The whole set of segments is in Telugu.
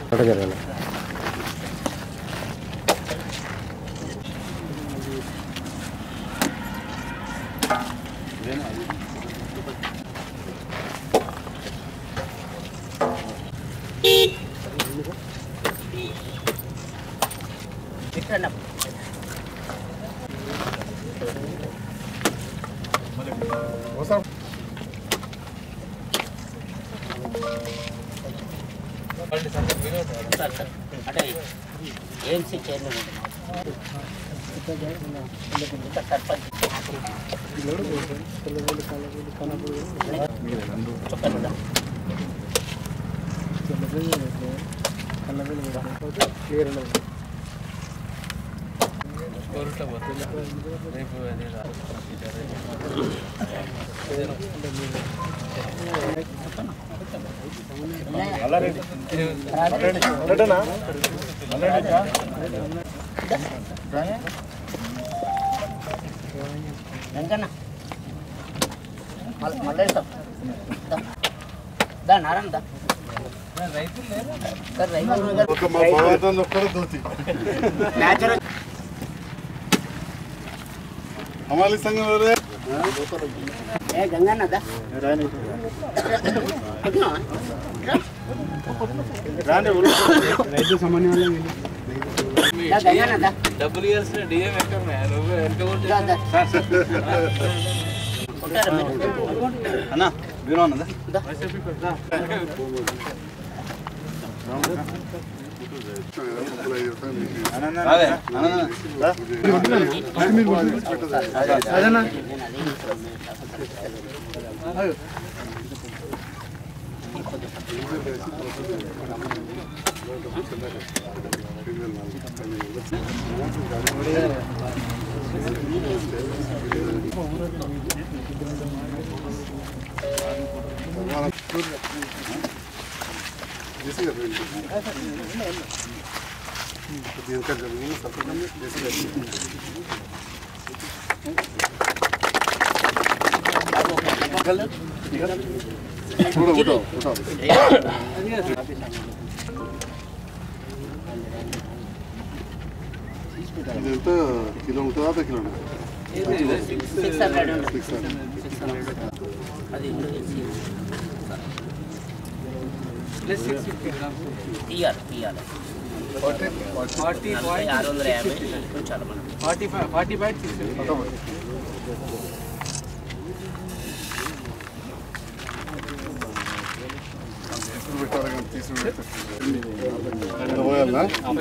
జరగండి సార్ సార్ అంటే ఏఎంసీ చైర్మన్ ఇంకా సర్పంచ్ చెప్పండి కదా వెంకన్న మళ్ళీ మళ్ళీ వెళ్తాం దా. దా నారాయణ దా సార్ రైతు గారు ఒక మా భగవంతుని ఒక్కడే దోతి న్యాచురల్ హమాలి సంఘం ఎవరే? ఏ గంగన్న దా కొట్టినావా? దా గంగన్న దా డబ్బులు ఇవ్వాల్సిన డిఎం ఎక్కడ ఉన్నాయి? నువ్వు వెనక కొట్టి- దా దా కొట్టారా మీరు? అన్న బీరో అన్నదా దా. రావే అన్న నేను అదే ఇది ఎంత కిలో ఉంటుందా అర్ధ కిలో ఉంటుందా? సిక్స్ హండ్రెడ్ ఉంటుంది సిక్స్ హండ్రెడ్. సిక్స్ హండ్రెడ్ అది ఇందులో వేసి ప్లస్ సిక్స్ ఫిఫ్టీ గ్రామ్స్. తీయాలి తీయాలి ఫార్టీ నలభై పాయింట్ ఆరు వందల యాభై ఉంచాలి మనం forty five forty point six fifty ఎప్పుడు పెట్టాలి కానీ తీసుకుని పెట్టాలి. ఎంత పోయాలనా?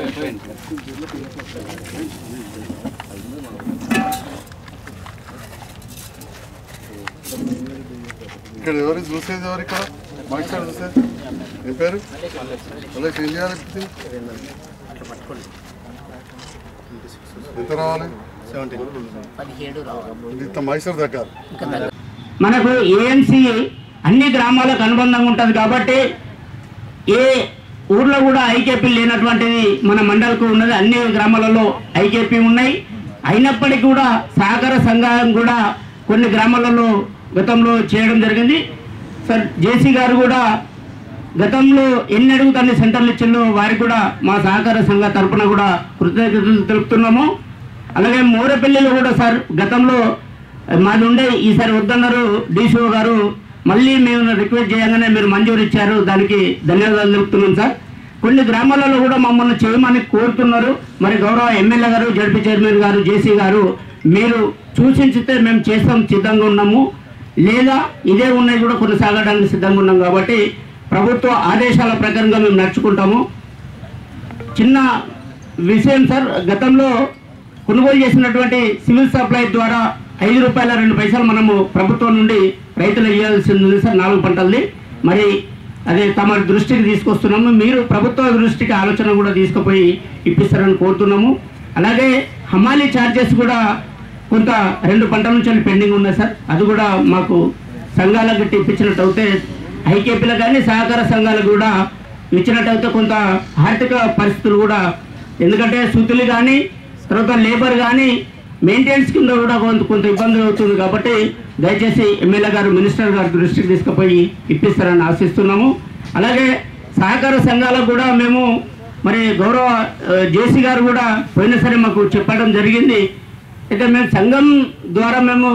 ఇక్కడ ఎవరు చూసేది ఎవరు ఇక్కడ మైక్ సార్ చూసేది ఏం పేరు వాళ్ళకి ఏం చేయాలి ఇప్పుడు? అట్లా పట్టుకోండి ఎంత రావాలి సెవెంటీన్ పదిహేడు రావాలి ఇంత మైసూర్ దగ్గర ఇంకా తగ్గ మనకు ఏఎంసీ అన్ని గ్రామాలకు అనుబంధంగా ఉంటుంది కాబట్టి ఏ ఊర్లో కూడా ఐకేపీ లేనటువంటిది మన మండలకు ఉన్నది అన్ని గ్రామాలలో ఐకేపీ ఉన్నాయి అయినప్పటికీ కూడా సహకార సంఘం కూడా కొన్ని గ్రామాలలో గతంలో చేయడం జరిగింది సార్ జేసీ గారు కూడా గతంలో ఎన్ని అడుగుతాన్ని సెంటర్లు ఇచ్చిందో వారికి కూడా మా సహకార సంఘ తరపున కూడా కృతజ్ఞతలు తెలుపుతున్నాము అలాగే మోరపల్లిలో కూడా సార్ గతంలో మాది ఉండే ఈసారి వద్దన్నారు డీసీఓ గారు మళ్ళీ మేము రిక్వెస్ట్ చేయగానే మీరు మంజూరు ఇచ్చారు దానికి ధన్యవాదాలు తెలుపుతున్నాం సార్ కొన్ని గ్రామాలలో కూడా మమ్మల్ని చేయమని కోరుతున్నారు మరి గౌరవ ఎమ్మెల్యే గారు జడ్పీ చైర్మన్ గారు జేసీ గారు మీరు సూచించితే మేము చేస్తాం సిద్ధంగా ఉన్నాము లేదా ఇదే ఉన్నాయి కూడా కొనసాగడానికి సిద్ధంగా ఉన్నాం కాబట్టి ప్రభుత్వ ఆదేశాల ప్రకారంగా మేము నడుచుకుంటాము చిన్న విషయం సార్ గతంలో కొనుగోలు చేసినటువంటి సివిల్ సప్లై ద్వారా ఐదు రూపాయల రెండు పైసలు మనము ప్రభుత్వం నుండి రైతులు ఇవ్వాల్సింది ఉంది సార్ నాలుగు పంటలది మరి అదే తమ దృష్టికి తీసుకొస్తున్నాము మీరు ప్రభుత్వ దృష్టికి ఆలోచన కూడా తీసుకుపోయి ఇప్పిస్తారని కోరుతున్నాము అలాగే హమాలీ ఛార్జెస్ కూడా కొంత రెండు పంటల నుంచి పెండింగ్ ఉన్నాయి సార్ అది కూడా మాకు సంఘాలకు గట్టి ఇప్పించినట్టు అయితే ఐకేపీలకు కానీ సహకార సంఘాలకు కూడా ఇచ్చినట్టయితే కొంత ఆర్థిక పరిస్థితులు కూడా ఎందుకంటే సుతులు కానీ తర్వాత లేబర్ కానీ మెయింటెనెన్స్ కింద కూడా కొంత కొంత ఇబ్బంది అవుతుంది కాబట్టి దయచేసి ఎమ్మెల్యే గారు మినిస్టర్ గారి దృష్టికి తీసుకుపోయి ఇప్పిస్తారని ఆశిస్తున్నాము అలాగే సహకార సంఘాలకు కూడా మేము మరి గౌరవ ఆ, జేసీ గారు కూడా పోయినసరి మాకు చెప్పడం జరిగింది అయితే మేము సంఘం ద్వారా మేము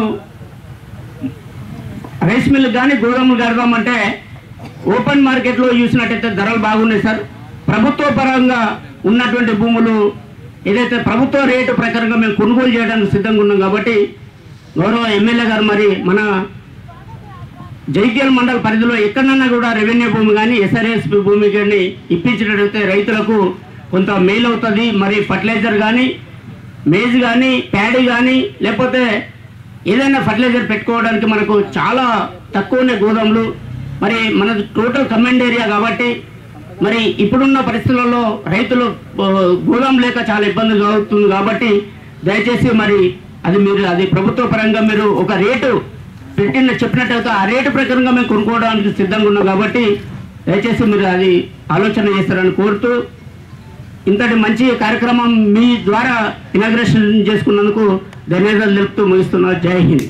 రైస్ మిల్ కానీ గోదాములు కడదామంటే ఓపెన్ మార్కెట్లో చూసినట్టయితే ధరలు బాగున్నాయి సార్ ప్రభుత్వ పరంగా ఉన్నటువంటి భూములు ఏదైతే ప్రభుత్వ రేటు ప్రకారంగా మేము కొనుగోలు చేయడానికి సిద్ధంగా ఉన్నాం కాబట్టి గౌరవ ఎమ్మెల్యే గారు మరి మన జైత్యాల మండల పరిధిలో ఎక్కడన్నా కూడా రెవెన్యూ భూమి కానీ ఎస్ఆర్ఎస్పి భూమి కానీ ఇప్పించినట్లయితే రైతులకు కొంత మేలు అవుతుంది మరి ఫర్టిలైజర్ కానీ మేజ్ కానీ ప్యాడీ కానీ లేకపోతే ఏదైనా ఫర్టిలైజర్ పెట్టుకోవడానికి మనకు చాలా తక్కువనే గోదాములు మరి మనది టోటల్ కమాండ్ ఏరియా కాబట్టి మరి ఇప్పుడున్న పరిస్థితులలో రైతులు ఆ, గోదాం లేక చాలా ఇబ్బంది అవుతుంది కాబట్టి దయచేసి మరి అది మీరు అది ప్రభుత్వ పరంగా మీరు ఒక రేటు పెట్టిన చెప్పినట్టయితే ఆ రేటు ప్రకారంగా మేము కొనుక్కోవడానికి సిద్ధంగా ఉన్నాం కాబట్టి దయచేసి మీరు అది ఆలోచన చేస్తారని కోరుతూ ఇంతటి మంచి కార్యక్రమం మీ ద్వారా ఇనాగ్రేషన్ చేసుకున్నందుకు ధన్యవాదాలు తెలుపుతూ ముగిస్తున్నా జై హింద్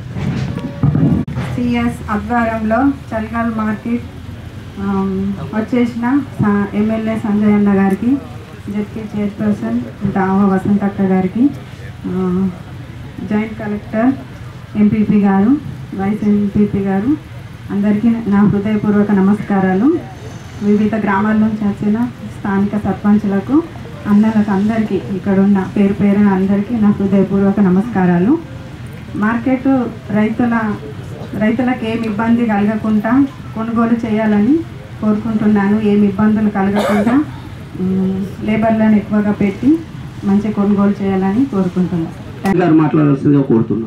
సిఎస్ ఆధ్వర్యంలో చల్గల్ మార్కెట్ ఆమ్, వచ్చేసిన స- ఎమ్మెల్యే సంజయ్ అన్న గారికి జడ్పీ చైర్పర్సన్ దావ వసంతక్క గారికి ఆ, జాయింట్ కలెక్టర్ ఎంపీపీ గారు వైస్ ఎంపీపీ గారు అందరికీ నా హృదయపూర్వక నమస్కారాలు వివిధ గ్రామాల నుంచి వచ్చిన స్థానిక సర్పంచులకు అన్నలకు అందరికీ ఇక్కడ ఉన్న పేరు పేరున అందరికీ నా హృదయపూర్వక నమస్కారాలు మార్కెట్ రైతుల రైతులకు ఏమి ఇబ్బంది కలగకుండా కొనుగోలు చేయాలని కోరుకుంటున్నాను ఏమి ఇబ్బందులు కలగకుండా ఉమ్, లేబర్లను ఎక్కువగా పెట్టి మంచి కొనుగోలు చేయాలని కోరుకుంటున్నాను గారు మాట్లాడాల్సిందిగా కోరుతున్నాం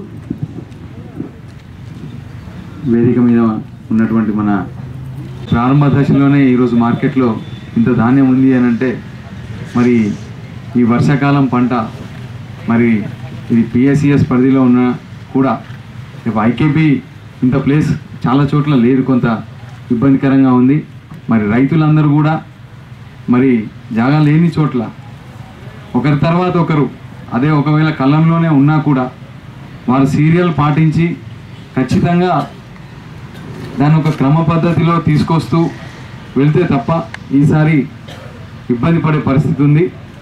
వేదిక మీద ఉన్నటువంటి మన ప్రారంభ దశలోనే ఈరోజు మార్కెట్లో ఇంత ధాన్యం ఉంది అని అంటే మరి ఈ వర్షాకాలం పంట మరి ఇది పిఎస్సిఎస్ పరిధిలో ఉన్న కూడా రేపు ఐకేపీ ఇంత ప్లేస్ చాలా చోట్ల లేదు కొంత ఇబ్బందికరంగా ఉంది మరి రైతులందరూ కూడా మరి జాగా లేని చోట్ల ఒకరి తర్వాత ఒకరు అదే ఒకవేళ కళ్ళంలోనే ఉన్నా కూడా వారు సీరియల్ పాటించి ఖచ్చితంగా దాన్ని ఒక క్రమ పద్ధతిలో తీసుకొస్తూ వెళ్తే తప్ప ఈసారి ఇబ్బంది పడే పరిస్థితి ఉంది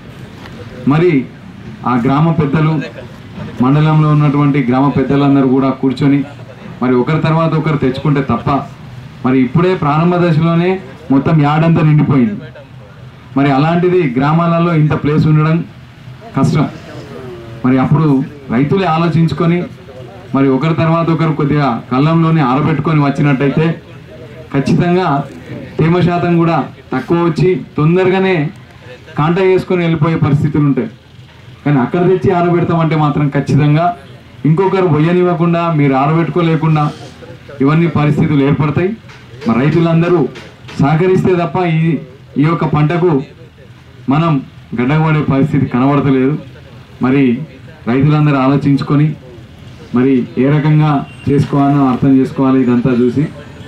మరి ఆ గ్రామ పెద్దలు మండలంలో ఉన్నటువంటి గ్రామ పెద్దలందరూ కూడా కూర్చొని మరి ఒకరి తర్వాత ఒకరు తెచ్చుకుంటే తప్ప మరి ఇప్పుడే ప్రారంభ దశలోనే మొత్తం యాడంతా నిండిపోయింది మరి అలాంటిది గ్రామాలలో ఇంత ప్లేస్ ఉండడం కష్టం మరి అప్పుడు రైతులే ఆలోచించుకొని మరి ఒకరి తర్వాత ఒకరు కొద్దిగా కళ్ళంలోనే ఆరబెట్టుకొని వచ్చినట్టయితే ఖచ్చితంగా తేమ శాతం కూడా తక్కువ వచ్చి తొందరగానే కాంటా చేసుకొని వెళ్ళిపోయే పరిస్థితులు ఉంటాయి కానీ అక్కడ తెచ్చి ఆరబెడతామంటే మాత్రం ఖచ్చితంగా ఇంకొకరు బొయ్యనివ్వకుండా మీరు ఆరబెట్టుకోలేకుండా ఇవన్నీ పరిస్థితులు ఏర్పడతాయి మరి రైతులందరూ సహకరిస్తే తప్ప ఈ ఈ యొక్క పంటకు మనం గడ్డగబడే పరిస్థితి కనబడతలేదు మరి రైతులందరూ ఆలోచించుకొని మరి ఏ రకంగా చేసుకోవాలో అర్థం చేసుకోవాలి ఇదంతా చూసి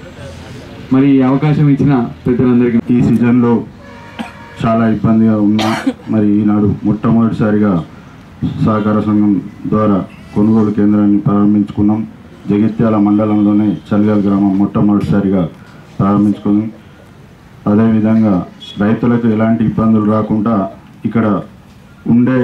మరి ఈ అవకాశం ఇచ్చిన పెద్దలందరికీ ఈ సీజన్లో చాలా ఇబ్బందిగా ఉన్నా మరి ఈనాడు మొట్టమొదటిసారిగా సహకార సంఘం ద్వారా కొనుగోలు కేంద్రాన్ని ప్రారంభించుకున్నాం జగిత్యాల మండలంలోనే చలిగల్ గ్రామం మొట్టమొదటిసారిగా ప్రారంభించుకున్నాం అదేవిధంగా రైతులకు ఎలాంటి ఇబ్బందులు రాకుండా ఇక్కడ ఉండే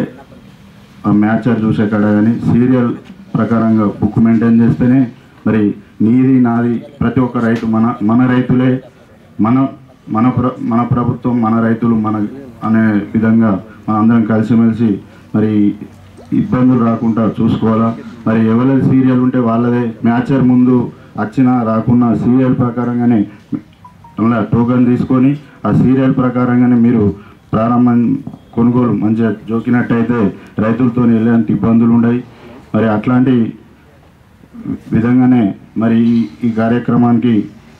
ఆ మ్యాచర్ చూసే కాడ కానీ సీరియల్ ప్రకారంగా బుక్ మెయింటైన్ చేస్తేనే మరి నీది నాది ప్రతి ఒక్క రైతు మన మన రైతులే మన మన ప్ర మన ప్రభుత్వం మన రైతులు మన అనే విధంగా మన అందరం కలిసిమెలిసి మరి ఇబ్బందులు రాకుండా చూసుకోవాలా మరి ఎవరి సీరియల్ ఉంటే వాళ్ళదే మ్యాచర్ ముందు వచ్చినా రాకున్నా సీరియల్ ప్రకారంగానే అలా టోకెన్ తీసుకొని ఆ సీరియల్ ప్రకారంగానే మీరు ప్రారంభం కొనుగోలు మంచిగా జోకినట్టయితే రైతులతో ఎలాంటి ఇబ్బందులు ఉండవు మరి అట్లాంటి విధంగానే మరి ఈ- ఈ కార్యక్రమానికి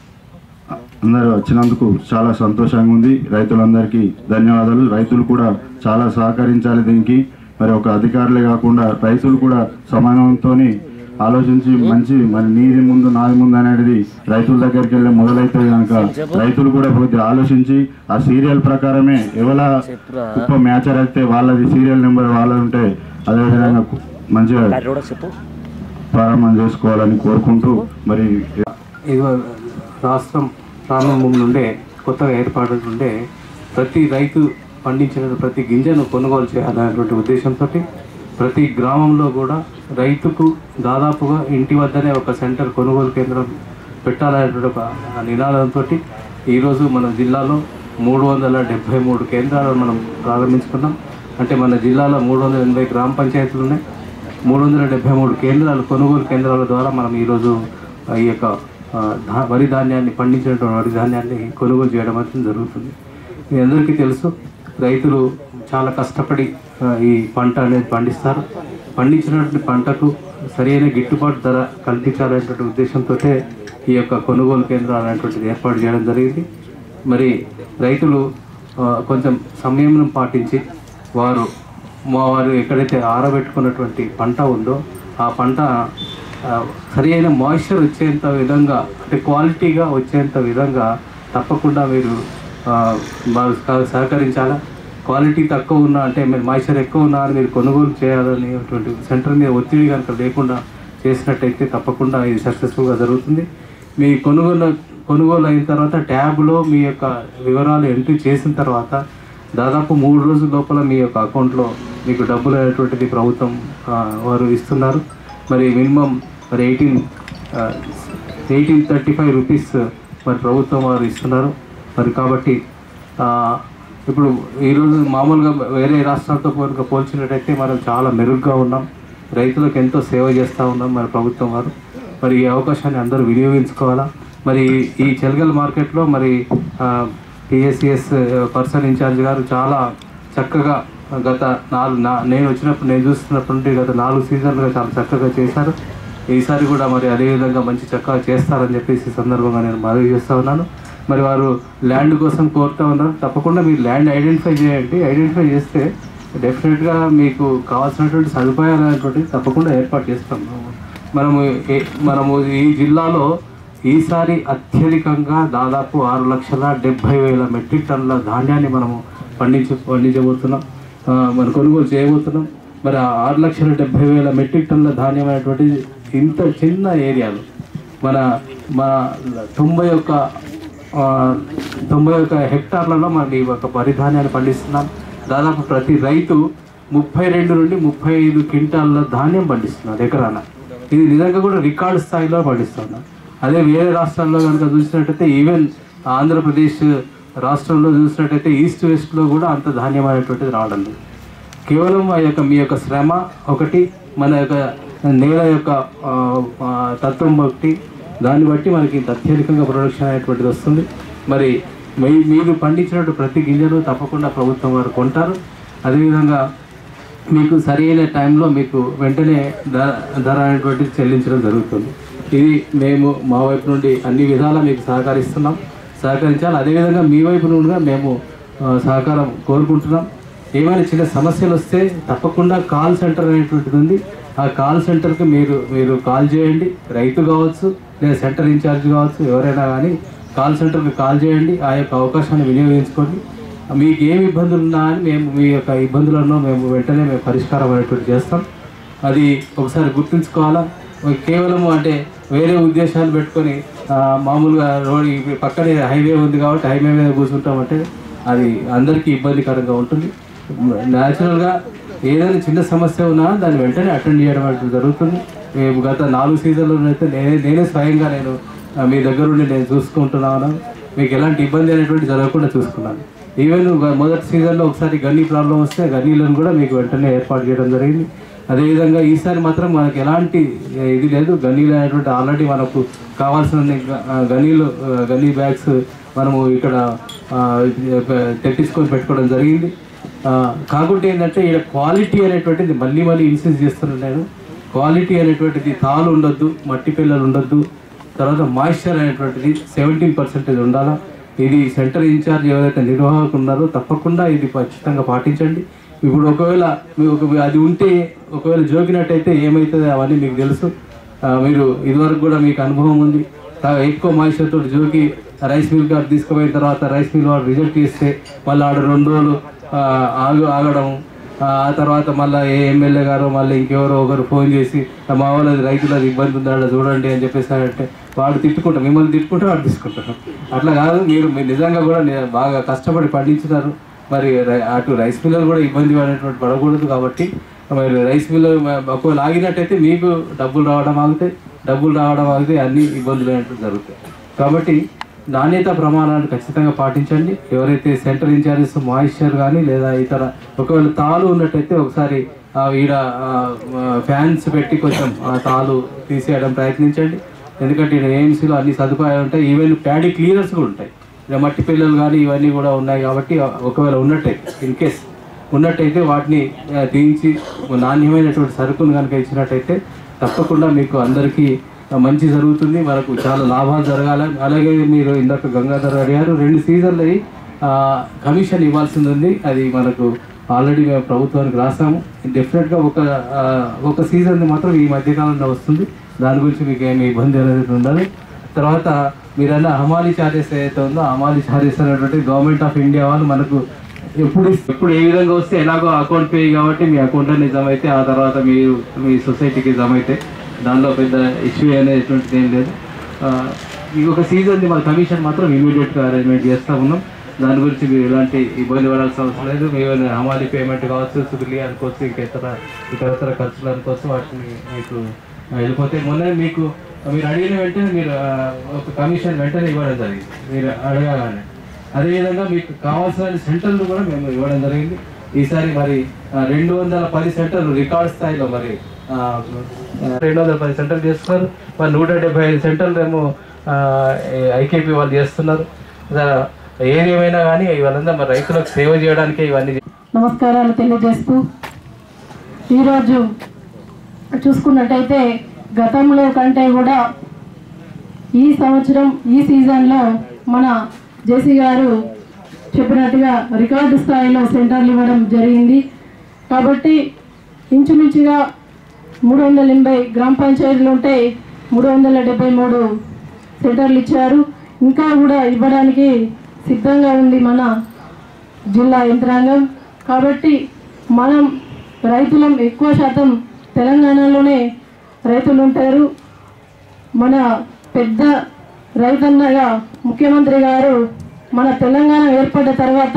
అందరూ వచ్చినందుకు చాలా సంతోషంగా ఉంది రైతులందరికీ ధన్యవాదాలు రైతులు కూడా చాలా సహకరించాలి దీనికి మరి ఒక అధికారులే కాకుండా రైతులు కూడా సమానంతో ఆలోచించి మంచి మరి నీది ముందు నాది ముందు అనేది రైతుల దగ్గరికి వెళ్ళి మొదలైతే కనుక రైతులు కూడా కొద్దిగా ఆలోచించి ఆ సీరియల్ ప్రకారమే ఎవరా కుప్ప మ్యాచర్ అయితే వాళ్ళది సీరియల్ నెంబర్ వాళ్ళది ఉంటే అదేవిధంగా మంచిగా ప్రారంభం చేసుకోవాలని కోరుకుంటూ మరి ఇది రాష్ట్రం ప్రారంభం నుండే కొత్తగా ఏర్పాటు ఉండే ప్రతి రైతు పండించిన ప్రతి గింజను కొనుగోలు చేయాలనేటువంటి ఉద్దేశంతో ప్రతి గ్రామంలో కూడా రైతుకు దాదాపుగా ఇంటి వద్దనే ఒక సెంటర్ కొనుగోలు కేంద్రం పెట్టాలనేటువంటి ఒక నినాదంతో ఈరోజు మన జిల్లాలో మూడు వందల డెబ్భై మూడు కేంద్రాలను మనం ప్రారంభించుకున్నాం అంటే మన జిల్లాలో మూడు వందల ఎనభై గ్రామ పంచాయతీలు ఉన్నాయి మూడు వందల డెబ్బై మూడు కేంద్రాలు కొనుగోలు కేంద్రాల ద్వారా మనం ఈరోజు ఆ, ఈ యొక్క ఆ, ధా- వరి ధాన్యాన్ని పండించినటువంటి వరి ధాన్యాన్ని కొనుగోలు చేయడం అనేది జరుగుతుంది మీ అందరికీ తెలుసు రైతులు చాలా కష్టపడి ఆ, ఈ పంట అనేది పండిస్తారు పండించినటువంటి పంటకు సరైన గిట్టుబాటు ధర కల్పించాలనేటువంటి ఉద్దేశంతో ఈ యొక్క కొనుగోలు కేంద్రాలు అనేటువంటిది ఏర్పాటు చేయడం జరిగింది మరి రైతులు ఆ, కొంచెం సంయమనం పాటించి వారు మా వారు ఎక్కడైతే ఆరబెట్టుకున్నటువంటి పంట ఉందో ఆ పంట ఆ, సరి అయిన మాయిశ్చర్ వచ్చేంత విధంగా అంటే క్వాలిటీగా వచ్చేంత విధంగా తప్పకుండా మీరు ఆ, వారు సహ- సహకరించాలా క్వాలిటీ తక్కువ ఉన్నా అంటే మీరు మాయిశ్చర్ ఎక్కువ ఉన్నా అని మీరు కొనుగోలు చేయాలనేటువంటి సెంటర్ మీద ఒత్తిడి కనుక లేకుండా చేసినట్టయితే తప్పకుండా ఇది సక్సెస్ఫుల్గా జరుగుతుంది మీ కొనుగోలు కొనుగోలు అయిన తర్వాత ట్యాబ్లో మీ యొక్క వివరాలు ఎంట్రీ చేసిన తర్వాత దాదాపు మూడు రోజుల లోపల మీ యొక్క అకౌంట్లో మీకు డబ్బులు అనేటువంటిది ప్రభుత్వం ఆ, వారు ఇస్తున్నారు మరి మినిమం మరి eighteen eighteen thirty five rupees మరి ప్రభుత్వం వారు ఇస్తున్నారు మరి కాబట్టి ఆ, ఇప్పుడు ఈరోజు మామూలుగా వేరే రాష్ట్రాలతో కనుక పోల్చినట్టయితే మనం చాలా మెరుగ్గా ఉన్నాం రైతులకు ఎంతో సేవ చేస్తూ ఉన్నాం మరి ప్రభుత్వం వారు మరి ఈ అవకాశాన్ని అందరూ వినియోగించుకోవాలా మరి ఈ చెలగల్ మార్కెట్లో మరి పిఎస్సిఎస్ పర్సన్ ఇన్ఛార్జ్ గారు చాలా చక్కగా గత నాలుగు నా నేను వచ్చినప్పుడు నేను చూస్తున్నప్పటి నుండి గత నాలుగు సీజన్లుగా చాలా చక్కగా చేశారు ఈసారి కూడా మరి అదేవిధంగా మంచి చక్కగా చేస్తారని చెప్పేసి ఈ సందర్భంగా నేను మనవి చేస్తూ ఉన్నాను మరి వారు ల్యాండ్ కోసం కోరుతూ ఉన్నారు తప్పకుండా మీరు ల్యాండ్ ఐడెంటిఫై చేయండి ఐడెంటిఫై చేస్తే డెఫినెట్గా మీకు కావాల్సినటువంటి సదుపాయాలు అనేటువంటివి తప్పకుండా ఏర్పాటు చేస్తాం మనము ఏ- మనము ఈ జిల్లాలో ఈసారి అత్యధికంగా దాదాపు ఆరు లక్షల డెబ్బై వేల మెట్రిక్ టన్నుల ధాన్యాన్ని మనము పండించ పండించబోతున్నాం ఆ, మనం కొనుగోలు చేయబోతున్నాం మరి ఆ ఆరు లక్షల డెబ్బై వేల మెట్రిక్ టన్నుల ధాన్యం అనేటువంటి ఇంత చిన్న ఏరియాలో మన మన తొంభై ఒక్క ఆ, తొంభై ఒక్క హెక్టార్లలో మనం ఈ యొక్క వరి ధాన్యాన్ని పండిస్తున్నాం దాదాపు ప్రతి రైతు ముప్పై రెండు నుండి ముప్పై ఐదు క్వింటాల ధాన్యం పండిస్తున్నారు ఎకరాన ఇది నిజంగా కూడా రికార్డు స్థాయిలో పండిస్తున్నారు అదే వేరే రాష్ట్రాల్లో కనుక చూసినట్టయితే ఈవెన్ ఆంధ్రప్రదేశ్ రాష్ట్రంలో చూసినట్టయితే ఈస్ట్ వెస్ట్లో కూడా అంత ధాన్యం అనేటువంటిది రావడం లేదు కేవలం ఆ యొక్క మీ యొక్క శ్రమ ఒకటి మన యొక్క నేల యొక్క ఆ, ఆ, తత్వం బట్టి దాన్ని బట్టి మనకి ఇంత అత్యధికంగా ప్రొడక్షన్ అనేటువంటిది వస్తుంది మరి మీ- మీరు పండించినట్టు ప్రతి గింజను తప్పకుండా ప్రభుత్వం వారు కొంటారు అదేవిధంగా మీకు సరైన టైంలో మీకు వెంటనే ధర ధర అనేటువంటిది చెల్లించడం జరుగుతుంది ఇది మేము మా వైపు నుండి అన్ని విధాలా మీకు సహకరిస్తున్నాం సహకరించాలి అదేవిధంగా మీ వైపు నుండి కూడా మేము ఆ, సహకారం కోరుకుంటున్నాం ఏమైనా చిన్న సమస్యలు వస్తే తప్పకుండా కాల్ సెంటర్ అనేటువంటిది ఉంది ఆ కాల్ సెంటర్కి మీరు మీరు కాల్ చేయండి రైతు కావచ్చు లేదా సెంటర్ ఇన్ఛార్జ్ కావచ్చు ఎవరైనా కానీ కాల్ సెంటర్కి కాల్ చేయండి ఆ యొక్క అవకాశాన్ని వినియోగించుకోండి మీకు ఏమి ఇబ్బందులు ఉన్నా అని మేము మీ యొక్క ఇబ్బందులను మేము వెంటనే మేము పరిష్కారం అనేటువంటి చేస్తాం అది ఒకసారి గుర్తుంచుకోవాలా కేవలం అంటే వేరే ఉద్దేశాలు పెట్టుకొని ఆ, మామూలుగా రోడ్ ఈ పక్కనే హైవే ఉంది కాబట్టి హైవే మీద కూర్చుంటామంటే అది అందరికీ ఇబ్బందికరంగా ఉంటుంది న్యాచురల్గా ఏదైనా చిన్న సమస్య ఉన్నా దాన్ని వెంటనే అటెండ్ చేయడం అనేది జరుగుతుంది మేము గత నాలుగు సీజన్లో అయితే నేనే నేనే స్వయంగా నేను ఆ, మీ దగ్గర ఉండి నేను చూసుకుంటున్నాను మీకు ఎలాంటి ఇబ్బంది అనేటువంటి జరగకుండా చూసుకున్నాను ఈవెన్ గ- మొదటి సీజన్లో ఒకసారి గన్నీ ప్రాబ్లం వస్తే గన్నీలను కూడా మీకు వెంటనే ఏర్పాటు చేయడం జరిగింది అదేవిధంగా ఈసారి మాత్రం మనకి ఎలాంటి ఏ, ఇది లేదు గన్నీలు అనేటువంటి ఆల్రెడీ మనకు కావాల్సిన గ- ఆ, గన్నీలు ఆ, గన్నీ బ్యాగ్స్ మనము ఇక్కడ ఆ, తెప్పించుకొని పెట్టుకోవడం జరిగింది ఆ, కాకుంటే ఏంటంటే ఇక్కడ క్వాలిటీ అనేటువంటిది మళ్ళీ మళ్ళీ ఇన్సిస్ట్ చేస్తున్నాను నేను క్వాలిటీ అనేటువంటిది తాలు ఉండొద్దు మట్టి పిల్లలు ఉండొద్దు తర్వాత మాయిశ్చర్ అనేటువంటిది సెవెంటీన్ పర్సెంటేజ్ ఉండాలా ఇది సెంటర్ ఇన్ఛార్జ్ ఎవరైతే నిర్వాహకులు ఉన్నారో తప్పకుండా ఇది ఖచ్చితంగా పాటించండి ఇప్పుడు ఒకవేళ మీ ఒక అది ఉంటే ఒకవేళ జోకినట్టయితే ఏమవుతుంది అవన్నీ మీకు తెలుసు ఆ, మీరు ఇదివరకు కూడా మీకు అనుభవం ఉంది ఆ, ఎక్కువ మాయిశ్చర్ తోటి జోకి రైస్ మిల్ గారు తీసుకుపోయిన తర్వాత రైస్ మిల్ వాడు రిజెక్ట్ చేస్తే మళ్ళీ ఆడ రెండు రోజులు ఆ, ఆగు ఆగడం ఆ ఆ తర్వాత మళ్ళీ ఏ ఎమ్మెల్యే గారు మళ్ళీ ఇంకెవరో ఒకరు ఫోన్ చేసి "ఆ, మా వాళ్ళది రైతులది ఇబ్బంది ఉందా చూడండి అని చెప్పేసి అంటే వాడు తిట్టుకుంటారు మిమ్మల్ని తిట్టుకుంటే వాడు తీసుకుంటారు అట్లా కాదు మీరు మీరు నిజంగా కూడా ని- బాగా కష్టపడి పండించినారు మరి రై- అటు రైస్ మిల్లర్ కూడా ఇబ్బంది పడేటువంటి పడకూడదు కాబట్టి మరి రైస్ మిల్లర్ మ- ఒకవేళ ఆగినట్టయితే మీకు డబ్బులు రావడం ఆగితే డబ్బులు రావడం ఆగితే అన్ని ఇబ్బందులు అనేటువంటి జరుగుతాయి కాబట్టి నాణ్యత ప్రమాణాలు ఖచ్చితంగా పాటించండి ఎవరైతే సెంటర్ ఇన్ఛార్జెస్ మాయిశ్చర్ కానీ లేదా ఇతర ఒకవేళ తాలు ఉన్నట్టయితే ఒకసారి ఆ, ఈడ ఫ్యాన్స్ పెట్టి కొంచెం ఆ తాలు తీసేయడం ప్రయత్నించండి ఎందుకంటే ఇక్కడ ఏఎంసీలో అన్ని సదుపాయాలు ఉంటాయి ఈవెన్ ప్యాడీ క్లీనర్స్ కూడా ఉంటాయి ఇలా మట్టి పిల్లలు కానీ ఇవన్నీ కూడా ఉన్నాయి కాబట్టి ఒకవేళ ఉన్నట్టయితే ఇన్ కేస్ ఉన్నట్టయితే వాటిని ఆ, తీయించి నాణ్యమైనటువంటి సరుకును కనుక ఇచ్చినట్టయితే తప్పకుండా మీకు అందరికీ ఆ, మంచి జరుగుతుంది మనకు చాలా లాభాలు జరగాలి అలాగే మీరు ఇందాక గంగాధర్ అడిగారు రెండు సీజన్లు అయ్యి కమిషన్ ఇవ్వాల్సింది ఉంది అది మనకు ఆల్రెడీ మేము ప్రభుత్వానికి రాసాము డెఫినెట్గా ఒక ఆ, ఒక సీజన్ మాత్రం ఈ మధ్యకాలంలో వస్తుంది దాని గురించి మీకు ఏమి ఇబ్బంది అనేది ఉండదు తర్వాత మీరన్న హమాలీ చార్జెస్ ఏదైతే ఉందో ఆ హమాలీ చార్జెస్ అనేటువంటి గవర్నమెంట్ ఆఫ్ ఇండియా వాళ్ళు మనకు ఎప్పుడు ఎప్పుడు ఏ విధంగా వస్తే ఎలాగో అకౌంట్ పే కాబట్టి మీ అకౌంట్లో జమ అయితే ఆ తర్వాత మీరు మీ సొసైటీకి జమ అయితే దానిలో పెద్ద ఇష్యూ అనేటువంటిది ఏం లేదు ఆ, ఈ ఒక సీజన్ది మన కమిషన్ మాత్రం ఇమీడియట్గా అరేంజ్మెంట్ చేస్తూ ఉన్నాం దాని గురించి మీరు ఎలాంటి ఇబ్బంది పడాల్సిన అవసరం లేదు మీరు హమాలి పేమెంట్ కావచ్చు సుగిలి అనుకోవచ్చు ఇంకా ఇతర ఇతరతర ఖర్చులు అనుకోవచ్చు వాటిని మీకు వెళ్ళిపోతే మొన్న మీకు మీరు అడిగిన వెంటనే మీరు ఆ, ఒక కమిషన్ వెంటనే ఇవ్వడం జరిగింది మీరు అడగగానే అదేవిధంగా మీకు కావాల్సిన సెంటర్లు కూడా మేము ఇవ్వడం జరిగింది ఈసారి మరి ఆ, రెండు వందల పది సెంటర్లు రికార్డ్ స్థాయిలో మరి ఆ, రెండు వందల పది సెంటర్లు చేస్తున్నారు మరి నూట డెబ్బై ఐదు సెంటర్లు ఏమో ఐకేపీ వాళ్ళు చేస్తున్నారు దా- ఏదేమైనా కానీ ఇవన్నీ మరి రైతులకు సేవ చేయడానికే ఇవన్నీ నమస్కారాలు తెలియజేస్తూ ఈరోజు చూసుకున్నట్టయితే గతంలో కంటే కూడా ఈ సంవత్సరం ఈ సీజన్లో మన జేసీ గారు చెప్పినట్టుగా రికార్డు స్థాయిలో సెంటర్లు ఇవ్వడం జరిగింది కాబట్టి ఇంచుమించుగా మూడు వందల ఎనభై గ్రామ పంచాయతీలు ఉంటే మూడు వందల డెబ్బై మూడు సెంటర్లు ఇచ్చారు ఇంకా కూడా ఇవ్వడానికి సిద్ధంగా ఉంది మన జిల్లా యంత్రాంగం కాబట్టి మనం రైతులం ఎక్కువ శాతం తెలంగాణలోనే రైతులు ఉంటారు మన పెద్ద రైతన్నగా ముఖ్యమంత్రి గారు మన తెలంగాణ ఏర్పడ్డ తర్వాత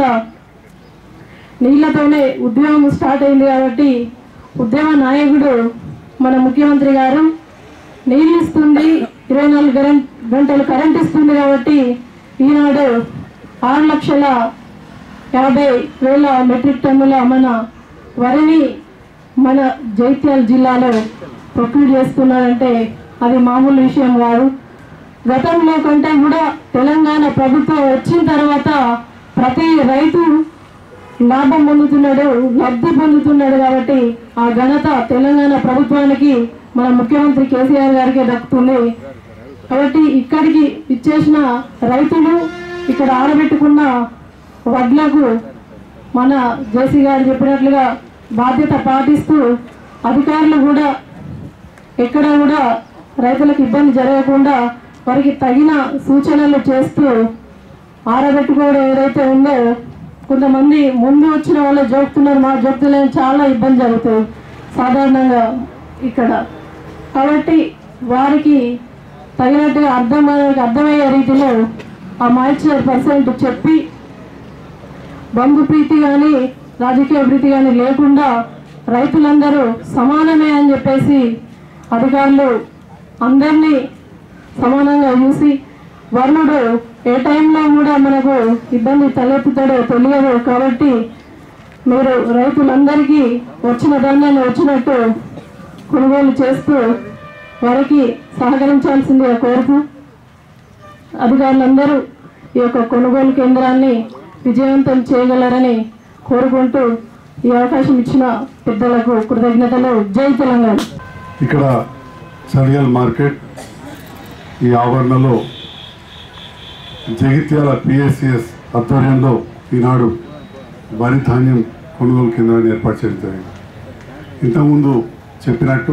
నీళ్లతోనే ఉద్యమం స్టార్ట్ అయింది కాబట్టి ఉద్యమ నాయకుడు మన ముఖ్యమంత్రి గారు నీళ్ళు ఇస్తుంది ఇరవై నాలుగు గరం గంటలు కరెంట్ ఇస్తుంది కాబట్టి ఈనాడు ఆరు లక్షల యాభై వేల మెట్రిక్ టన్నుల మన వరిని మన జైత్యాల జిల్లాలో ప్రొక్యూర్ చేస్తున్నారంటే అది మామూలు విషయం కాదు గతంలో కంటే కూడా తెలంగాణ ప్రభుత్వం వచ్చిన తర్వాత ప్రతి రైతు లాభం పొందుతున్నాడు లబ్ధి పొందుతున్నాడు కాబట్టి ఆ ఘనత తెలంగాణ ప్రభుత్వానికి మన ముఖ్యమంత్రి కేసీఆర్ గారికి దక్కుతుంది కాబట్టి ఇక్కడికి ఇచ్చేసిన రైతులు ఇక్కడ ఆరబెట్టుకున్న వడ్లకు మన జేసీ గారు చెప్పినట్లుగా బాధ్యత పాటిస్తూ అధికారులు కూడా ఎక్కడ కూడా రైతులకు ఇబ్బంది జరగకుండా వారికి తగిన సూచనలు చేస్తూ ఆరబెట్టుకోవడం ఏదైతే ఉందో కొంతమంది ముందు వచ్చిన వాళ్ళు జోకుతున్నారు మా జోకుతులేని చాలా ఇబ్బంది జరుగుతుంది సాధారణంగా ఇక్కడ కాబట్టి వారికి తగినట్టుగా అర్థం అర్థమయ్యే రీతిలో ఆ మాయిశ్చర్ పర్సెంట్ చెప్పి బంధు ప్రీతి కానీ రాజకీయ ప్రీతి కానీ లేకుండా రైతులందరూ సమానమే అని చెప్పేసి అధికారులు అందరినీ సమానంగా చూసి వర్ణుడు ఏ టైంలో కూడా మనకు ఇబ్బంది తలెత్తుతాడో తెలియదు కాబట్టి మీరు రైతులందరికీ వచ్చిన దండాన్ని వచ్చినట్టు కొనుగోలు చేస్తూ వారికి సహకరించాల్సిందిగా కోరుతూ అధికారులందరూ ఈ యొక్క కొనుగోలు కేంద్రాన్ని విజయవంతం చేయగలరని కోరుకుంటూ ఈ అవకాశం ఇచ్చిన పెద్దలకు కృతజ్ఞతలు జై తెలంగాణ ఇక్కడ చలియల్ మార్కెట్ ఈ ఆవరణలో జగిత్యాల పిఎస్సిఎస్ ఆధ్వర్యంలో ఈనాడు వరి ధాన్యం కొనుగోలు కేంద్రాన్ని ఏర్పాటు చేయడం జరిగింది ఇంతకుముందు చెప్పినట్టు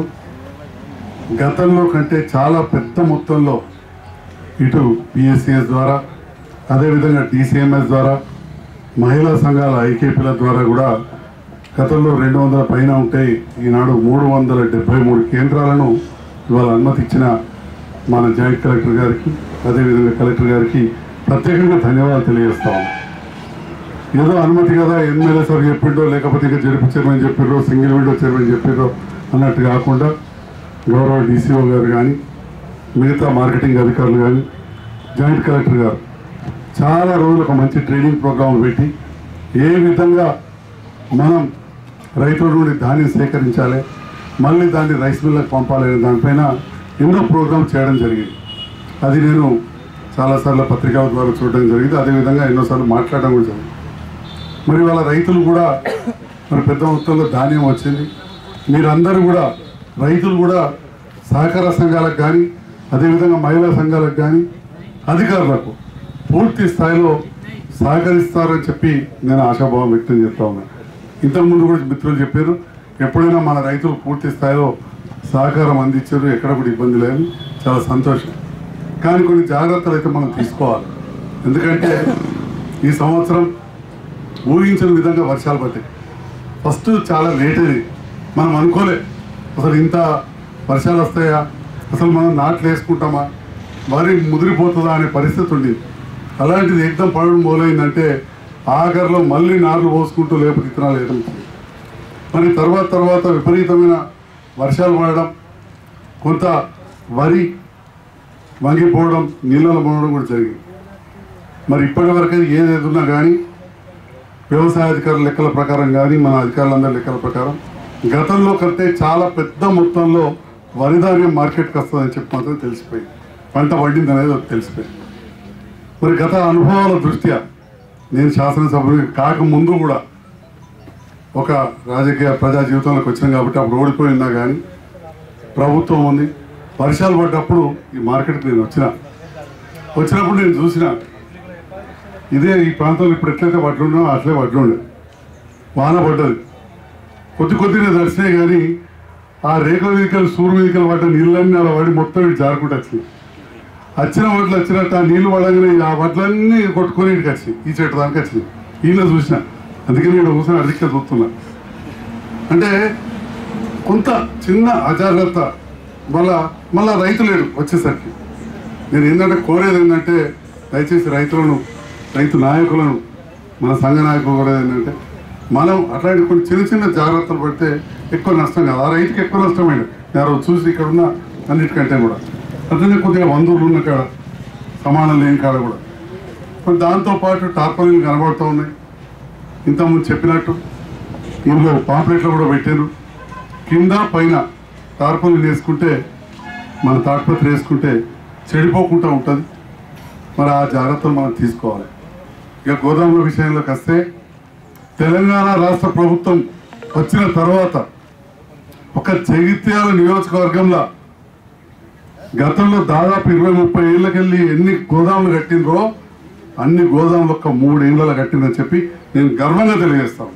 గతంలో కంటే చాలా పెద్ద మొత్తంలో ఇటు పిఎస్సిఎస్ ద్వారా అదేవిధంగా డిసిఎంఎస్ ద్వారా మహిళా సంఘాల ఐకేపీల ద్వారా కూడా గతంలో రెండు వందల పైన ఉంటే ఈనాడు మూడు వందల డెబ్బై మూడు కేంద్రాలను ఇవాళ అనుమతి ఇచ్చిన మన జాయింట్ కలెక్టర్ గారికి అదేవిధంగా కలెక్టర్ గారికి ప్రత్యేకంగా ధన్యవాదాలు తెలియజేస్తాము ఏదో అనుమతి కదా ఎమ్మెల్యే సార్ చెప్పిండో లేకపోతే ఇంకా జడిపి చైర్మన్ చెప్పిర్రో సింగిల్ విండో చైర్మన్ చెప్పిర్రో అన్నట్టు కాకుండా గౌరవ డీసీఓ గారు కానీ మిగతా మార్కెటింగ్ అధికారులు కానీ జాయింట్ కలెక్టర్ గారు చాలా రోజులు ఒక మంచి ట్రైనింగ్ ప్రోగ్రాం పెట్టి ఏ విధంగా మనం రైతుల నుండి ధాన్యం సేకరించాలి మళ్ళీ దాన్ని రైస్ మిల్లకు పంపాలి అనే దానిపైన ఎన్నో ప్రోగ్రామ్ చేయడం జరిగింది అది నేను చాలాసార్లు పత్రికల ద్వారా చూడడం జరిగింది అదేవిధంగా ఎన్నోసార్లు మాట్లాడడం కూడా జరిగింది మరి వాళ్ళ రైతులు కూడా మరి పెద్ద మొత్తంలో ధాన్యం వచ్చింది మీరందరూ కూడా రైతులు కూడా సహకార సంఘాలకు కానీ అదేవిధంగా మహిళా సంఘాలకు కానీ అధికారులకు పూర్తి స్థాయిలో సహకరిస్తారని చెప్పి నేను ఆశాభావం వ్యక్తం చేస్తా ఉన్నాను ఇంతకుముందు కూడా మిత్రులు చెప్పారు ఎప్పుడైనా మన రైతులు పూర్తి స్థాయిలో సహకారం అందించారు ఎక్కడ కూడా ఇబ్బంది లేదు చాలా సంతోషం కానీ కొన్ని జాగ్రత్తలు అయితే మనం తీసుకోవాలి ఎందుకంటే ఈ సంవత్సరం ఊహించిన విధంగా వర్షాలు పడ్డాయి ఫస్ట్ చాలా లేట్ అయింది మనం అనుకోలే అసలు ఇంత వర్షాలు వస్తాయా అసలు మనం నాట్లు వేసుకుంటామా వరి ముదిరిపోతుందా అనే పరిస్థితి ఉండేది అలాంటిది ఏకదం పడడం మొదలైందంటే ఆఖరిలో మళ్ళీ నార్లు పోసుకుంటూ లేకపోతే విత్తనాలు వేయడం మరి తర్వాత తర్వాత విపరీతమైన వర్షాలు పడడం కొంత వరి వంగిపోవడం నీళ్ళలో పోవడం కూడా జరిగింది మరి ఇప్పటి వరకు ఏది ఉన్నా కానీ వ్యవసాయ అధికారుల లెక్కల ప్రకారం కానీ మన అధికారులందరి లెక్కల ప్రకారం గతంలో కంటే చాలా పెద్ద మొత్తంలో వరి ధాన్యం మార్కెట్కి వస్తుందని చెప్పి మాత్రం తెలిసిపోయింది పంట పండింది అనేది ఒకటి తెలిసిపోయింది మరి గత అనుభవాల దృష్ట్యా నేను శాసనసభ్యుడికి కాకముందు కూడా ఒక రాజకీయ ప్రజా జీవితంలోకి వచ్చాను కాబట్టి అప్పుడు ఓడిపోయినా కానీ ప్రభుత్వం ఉంది వర్షాలు పడ్డప్పుడు ఈ మార్కెట్కి నేను వచ్చిన వచ్చినప్పుడు నేను చూసిన ఇదే ఈ ప్రాంతంలో ఇప్పుడు ఎట్లయితే వడ్లు ఉన్నాయో అట్లే వడ్లు ఉండే వాన పడ్డది కొద్ది కొద్దిగా దర్శనాయి కానీ ఆ రేకుల మీదకలు సూర్య మీదకలు పడ్డ నీళ్ళన్నీ అలా పడి మొత్తం ఇటు జారుకుంటూ వచ్చినాయి వచ్చిన వడ్లు వచ్చినట్టు ఆ నీళ్లు పడగానే ఆ వడ్లన్నీ కొట్టుకొని ఇటుకి వచ్చినాయి ఈ చెట్టు దానికి వచ్చినాయి ఈయన చూసిన అందుకని నేను కూర్చొని అడిగితే చూస్తున్నా అంటే కొంత చిన్న అజాగ్రత్త వల్ల మళ్ళా రైతు లేడు వచ్చేసరికి నేను ఏంటంటే కోరేది ఏంటంటే దయచేసి రైతులను రైతు నాయకులను మన సంఘ నాయకులు కూడా ఏంటంటే మనం అట్లాంటి కొన్ని చిన్న చిన్న జాగ్రత్తలు పడితే ఎక్కువ నష్టం కాదు ఆ రైతుకి ఎక్కువ నష్టమైంది నేను రోజు చూసి ఇక్కడ ఉన్న అన్నిటికంటే కూడా అట్లనే కొద్దిగా బంధువులు ఉన్న కాడ సమానం లేని కాడ కూడా మరి దాంతోపాటు టార్పలిన్లు కనబడుతూ ఉన్నాయి ఇంతకుముందు చెప్పినట్టు ఇందులో పాంప్లెట్లు కూడా పెట్టారు కింద పైన టార్పలిన్ వేసుకుంటే మన తాటిపత్రి వేసుకుంటే చెడిపోకుండా ఉంటుంది మరి ఆ జాగ్రత్తలు మనం తీసుకోవాలి ఇక గోదాముల విషయంలోకి వస్తే తెలంగాణ రాష్ట్ర ప్రభుత్వం వచ్చిన తర్వాత ఒక జగిత్యాల నియోజకవర్గంలో గతంలో దాదాపు ఇరవై ముప్పై ఏళ్ళకెళ్ళి ఎన్ని గోదాములు కట్టిండ్రో అన్ని గోదాములు ఒక్క మూడేళ్లలో కట్టిందని చెప్పి నేను గర్వంగా తెలియజేస్తాను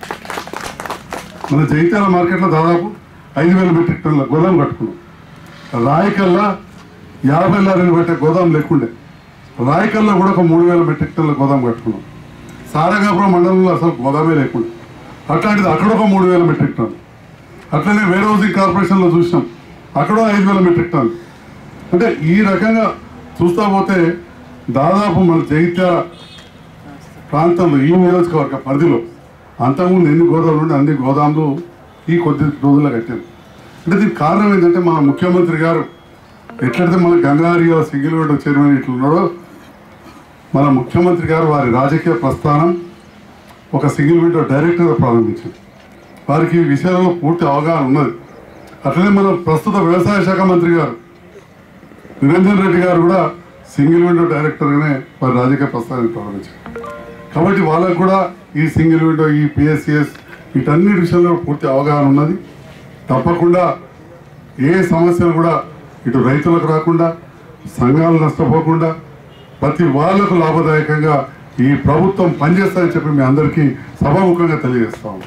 మన జగిత్యాల మార్కెట్లో దాదాపు ఐదు వేల మెట్రిక్ టన్నుల గోదాం కట్టుకున్నాం రాయకల్లా యాభై లారీలు పెట్టే గోదాం లేకుండే రాయకల్లా కూడా ఒక మూడు వేల మెట్రిక్ టన్నుల గోదాం కట్టుకున్నాం సారగాపురం మండలంలో అసలు గోదామే లేకుండా అట్లాంటిది అక్కడ ఒక మూడు వేల మెట్రిక్ టన్ను అట్లనే వేర్ హౌసింగ్ కార్పొరేషన్లో చూసినాం అక్కడ ఐదు వేల మెట్రిక్ టన్ను అంటే ఈ రకంగా చూస్తా పోతే దాదాపు మన జగిత్యాల ప్రాంతంలో ఈ నియోజకవర్గ పరిధిలో అంతకుముందు ఎన్ని గోదాములు ఉండే అన్ని గోదాములు ఈ కొద్ది రోజుల్లో కట్టారు అంటే దీనికి కారణం ఏంటంటే మన ముఖ్యమంత్రి గారు ఎట్లయితే మన గంగారియో సింగిల్ విండో చైర్మన్ ఇట్లున్నాడో మన ముఖ్యమంత్రి గారు వారి రాజకీయ ప్రస్థానం ఒక సింగిల్ విండో డైరెక్టర్గా ప్రారంభించారు వారికి ఈ విషయంలో పూర్తి అవగాహన ఉన్నది అట్లనే మన ప్రస్తుత వ్యవసాయ శాఖ మంత్రి గారు నిరంజన్ రెడ్డి గారు కూడా సింగిల్ విండో డైరెక్టర్గానే వారి రాజకీయ ప్రస్థానాన్ని ప్రారంభించారు కాబట్టి వాళ్ళకు కూడా ఈ సింగిల్ విండో ఈ పిఎస్సిఎస్ వీటన్నిటి విషయంలో పూర్తి అవగాహన ఉన్నది తప్పకుండా ఏ సమస్యలు కూడా ఇటు రైతులకు రాకుండా సంఘాలు నష్టపోకుండా ప్రతి వాళ్లకు లాభదాయకంగా ఈ ప్రభుత్వం పనిచేస్తాయని చెప్పి మీ అందరికీ సభాముఖంగా తెలియజేస్తాము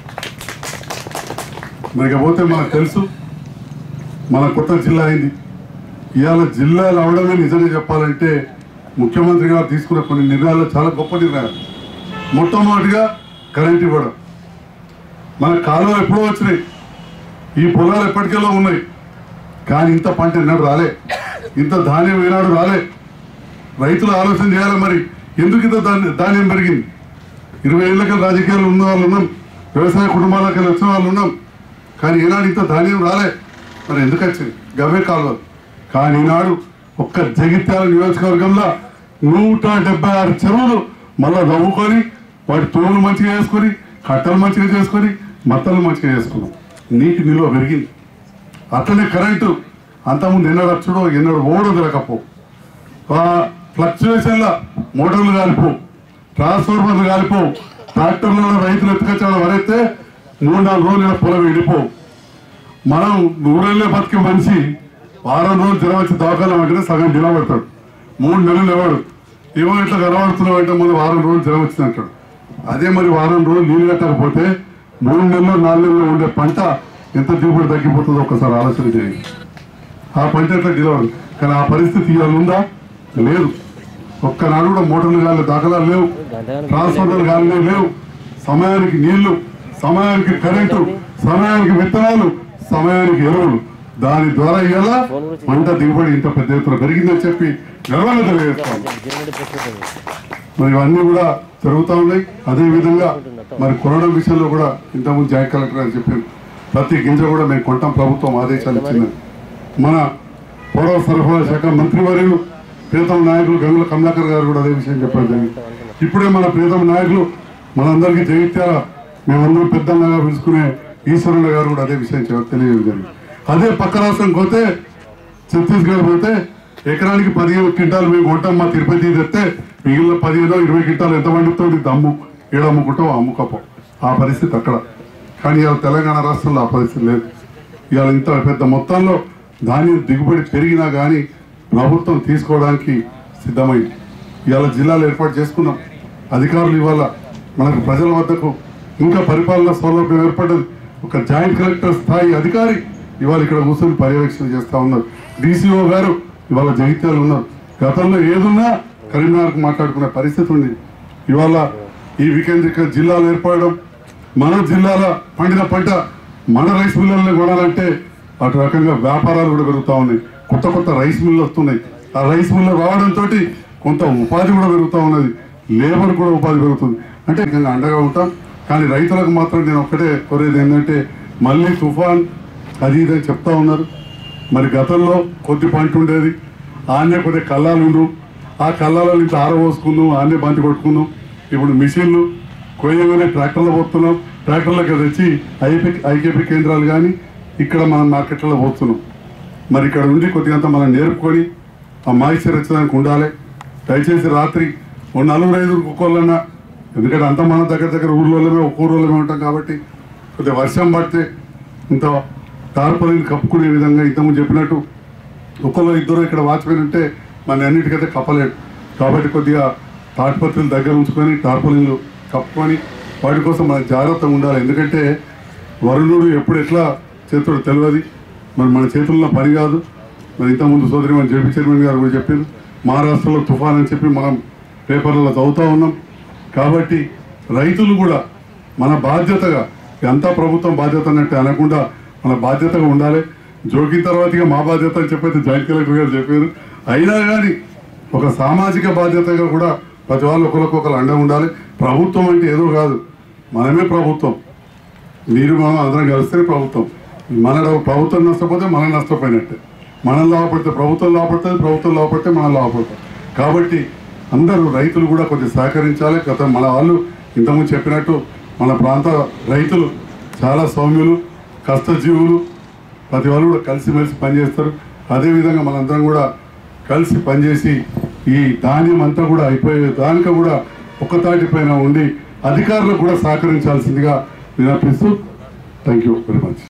మరి ఇకపోతే మనకు తెలుసు మన కొత్త జిల్లా అయింది ఇవాళ జిల్లాలు అవడమే నిజంగా చెప్పాలంటే ముఖ్యమంత్రి గారు తీసుకున్న కొన్ని నిర్ణయాలు చాలా గొప్ప నిర్ణయాలు మొట్టమొదటిగా కరెంట్ ఇవ్వడం మన కాలువలు ఎప్పుడో వచ్చినాయి ఈ పొలాలు ఎప్పటికెల్లో ఉన్నాయి కానీ ఇంత పంట ఎన్నడూ రాలే ఇంత ధాన్యం ఏనాడు రాలే రైతులు ఆలోచన చేయాలి మరి ఎందుకు ఇంత ధాన్యం ధాన్యం పెరిగింది ఇరవై ఏళ్ళకి రాజకీయాలు ఉన్న వాళ్ళు ఉన్నాం వ్యవసాయ కుటుంబాలకి వచ్చిన వాళ్ళు ఉన్నాం కానీ ఈనాడు ఇంత ధాన్యం రాలే మరి ఎందుకు వచ్చింది గవే కాలువలు కానీ ఈనాడు ఒక్క జగిత్యాల నియోజకవర్గంలో నూట డెబ్బై ఆరు చెరువులు మళ్ళా నవ్వుకొని వాటి తోలు మంచిగా చేసుకొని కట్టలు మంచిగా చేసుకొని మత్తలు మంచిగా చేసుకున్నాం నీటి నిల్వ పెరిగింది అట్లనే కరెంటు అంతకుముందు ఎన్నడు వచ్చుడో ఎన్నడు ఓడో తిరగపో ఫ్లక్చువేషన్ల మోటార్లు కాలిపో ట్రాన్స్ఫార్మర్లు కాలిపో ట్రాక్టర్లలో రైతులు ఎత్తుకొచ్చాడు వరైతే మూడు నాలుగు రోజులు ఇలా పొలం వెళ్ళిపో మనం నూరేళ్ళే బతికే మనిషి వారం రోజులు జ్వరం వచ్చి దవాఖాన వెంటనే సగం దిన పడతాడు మూడు నెలలు ఇవ్వడు ఏమో ఇట్లా కనబడుతున్నావు అంటే మన వారం రోజులు జ్వరం వచ్చింది అంటాడు అదే మరి వారం రోజులు నీళ్ళు కట్టకపోతే మూడు నెలలు నాలుగు నెలలు ఉండే పంట ఎంత దిగుబడి తగ్గిపోతుందో ఒకసారి ఆలోచన చేయండి ఆ పంట ఎట్లా దిగవదు కానీ ఆ పరిస్థితి ఇవాళ ఉందా లేదు ఒక్కనాడు కూడా మోటార్లు గాలి దాఖలాలు లేవు ట్రాన్స్ఫార్మర్లు గాలి లేవు సమయానికి నీళ్లు సమయానికి కరెంటు సమయానికి విత్తనాలు సమయానికి ఎరువులు దాని ద్వారా ఇలా పంట దిగుబడి ఇంత పెద్ద ఎత్తున పెరిగిందని చెప్పి గర్వంగా తెలియజేస్తాం మరి ఇవన్నీ కూడా జరుగుతూ ఉన్నాయి అదే విధంగా మరి కొనడం విషయంలో కూడా ఇంతకుముందు జాయింట్ కలెక్టర్ అని చెప్పారు ప్రతి గింజ కూడా మేము కొంటాం ప్రభుత్వం ఆదేశాలు ఇచ్చింది మన పౌర సరఫరా శాఖ మంత్రివర్యులు ప్రీతం నాయకులు గంగుల కమలాకర్ గారు కూడా అదే విషయం చెప్పడం జరిగింది ఇప్పుడే మన ప్రీతం నాయకులు మనందరికీ జగిత్యాల మేమందరం పెద్దన్నగా పిలుచుకునే ఈశ్వరుడు గారు కూడా అదే విషయం చెప్- తెలియజేయడం జరిగింది అదే పక్క రాష్ట్రం పోతే ఛత్తీస్గఢ్ పోతే ఎకరానికి పదిహేను క్వింటాలు మేము కొంటాం మా తిరుపతి తెస్తే మిగిలిన పదిహేను ఇరవై క్వింటాలు ఎంత పండుతుంది దమ్ము ఏడు అమ్ముకుంటాం అమ్ముకపో ఆ పరిస్థితి అక్కడ కానీ ఇవాళ తెలంగాణ రాష్ట్రంలో ఆ పరిస్థితి లేదు ఇవాళ ఇంత పెద్ద మొత్తంలో ధాన్యం దిగుబడి పెరిగినా కానీ ప్రభుత్వం తీసుకోవడానికి సిద్ధమైంది ఇవాళ జిల్లాలు ఏర్పాటు చేసుకున్నాం అధికారులు ఇవాళ మనకు ప్రజల వద్దకు ఇంకా పరిపాలన సౌలభ్యం ఏర్పడ్డది ఒక జాయింట్ కలెక్టర్ స్థాయి అధికారి ఇవాళ ఇక్కడ కూర్చొని పర్యవేక్షణ చేస్తా ఉన్నారు డీసీఓ గారు ఇవాళ జగిత్యాలు ఉన్నారు గతంలో ఏదున్నా కరీంనగర్కు మాట్లాడుకునే పరిస్థితి ఉంది ఇవాళ ఈ వికేంద్రీకరణ జిల్లాలు ఏర్పడడం మన జిల్లాల పండిన పంట మన రైస్ మిల్లర్లు కొనాలంటే అటు రకంగా వ్యాపారాలు కూడా పెరుగుతూ ఉన్నాయి కొత్త కొత్త రైస్ మిల్లు వస్తున్నాయి ఆ రైస్ మిల్లు రావడంతో కొంత ఉపాధి కూడా పెరుగుతూ ఉన్నది లేబర్ కూడా ఉపాధి పెరుగుతుంది అంటే ఇంకా అండగా ఉంటాం కానీ రైతులకు మాత్రం నేను ఒక్కటే కోరేది ఏంటంటే మళ్ళీ తుఫాన్ అది ఇది అని చెప్తా ఉన్నారు మరి గతంలో కొద్ది పంట ఉండేది ఆనే కొద్ది కళ్ళాలు ఉండు ఆ కళ్ళాలలో ఇంత ఆరబోసుకుందాం ఆనే బంతి కొట్టుకుందాం ఇప్పుడు మిషన్లు కొయ్యగానే ట్రాక్టర్లో పోతున్నాం ట్రాక్టర్లకు తెచ్చి ఐపీ ఐకేపీ కేంద్రాలు కానీ ఇక్కడ మనం మార్కెట్లలో పోతున్నాం మరి ఇక్కడ ఉండి కొద్దిగా అంతా మనం నేర్పుకొని ఆ మాయిశ్చర్ వచ్చేదానికి ఉండాలి దయచేసి రాత్రి ఓ నలుగురు ఐదుగురు కుక్కర్లన్నా ఎందుకంటే అంతా మనం దగ్గర దగ్గర ఊర్లోనే ఒక ఊర్లోనే ఉంటాం కాబట్టి కొద్దిగా వర్షం పడితే ఇంత టార్పలిని కప్పుకునే విధంగా ఇంతకుముందు చెప్పినట్టు ఒక్కలో ఇద్దరు ఇక్కడ వాచ్మెన్ ఉంటే మన అన్నిటికైతే కప్పలేడు కాబట్టి కొద్దిగా తాటిపత్రులు దగ్గర ఉంచుకొని టార్పలిన్లు కప్పుకొని వాటి కోసం మనం జాగ్రత్తగా ఉండాలి ఎందుకంటే వరుణుడు ఎప్పుడు ఎట్లా చేతుడు తెలియదు మరి మన చేతుల్లో పని కాదు మరి ఇంతకుముందు సోదరి మన జడ్పీ చైర్మన్ గారు కూడా చెప్పారు మహారాష్ట్రలో తుఫాన్ అని చెప్పి మనం పేపర్లలో చదువుతూ ఉన్నాం కాబట్టి రైతులు కూడా మన బాధ్యతగా ఎంత ప్రభుత్వం బాధ్యత అన్నట్టు అనకుండా మన బాధ్యతగా ఉండాలి జోకిన తర్వాత ఇక మా బాధ్యత అని చెప్పైతే జాయింట్ కలెక్టర్ గారు చెప్పారు అయినా కానీ ఒక సామాజిక బాధ్యతగా కూడా ప్రతి వాళ్ళు ఒకరికొకరు అండ ఉండాలి ప్రభుత్వం అంటే ఏదో కాదు మనమే ప్రభుత్వం మీరు మనం అందరం కలిస్తేనే ప్రభుత్వం మన ప్రభుత్వం నష్టపోతే మనం నష్టపోయినట్టే మనం లాభపడితే ప్రభుత్వం లాభపడుతుంది ప్రభుత్వం లాభపడితే మనం లాభపడతాం కాబట్టి అందరూ రైతులు కూడా కొద్దిగా సహకరించాలి గత మన వాళ్ళు ఇంతకుముందు చెప్పినట్టు మన ప్రాంత రైతులు చాలా సౌమ్యులు కష్టజీవులు ప్రతి వాళ్ళు కూడా కలిసిమెలిసి పనిచేస్తారు అదేవిధంగా మనందరం కూడా కలిసి పనిచేసి ఈ ధాన్యం అంతా కూడా అయిపోయే దానిక కూడా ఒక్కతాటి పైన ఉండి అధికారులకు కూడా సహకరించాల్సిందిగా విన్నపిస్తూ థ్యాంక్ యూ వెరీ మచ్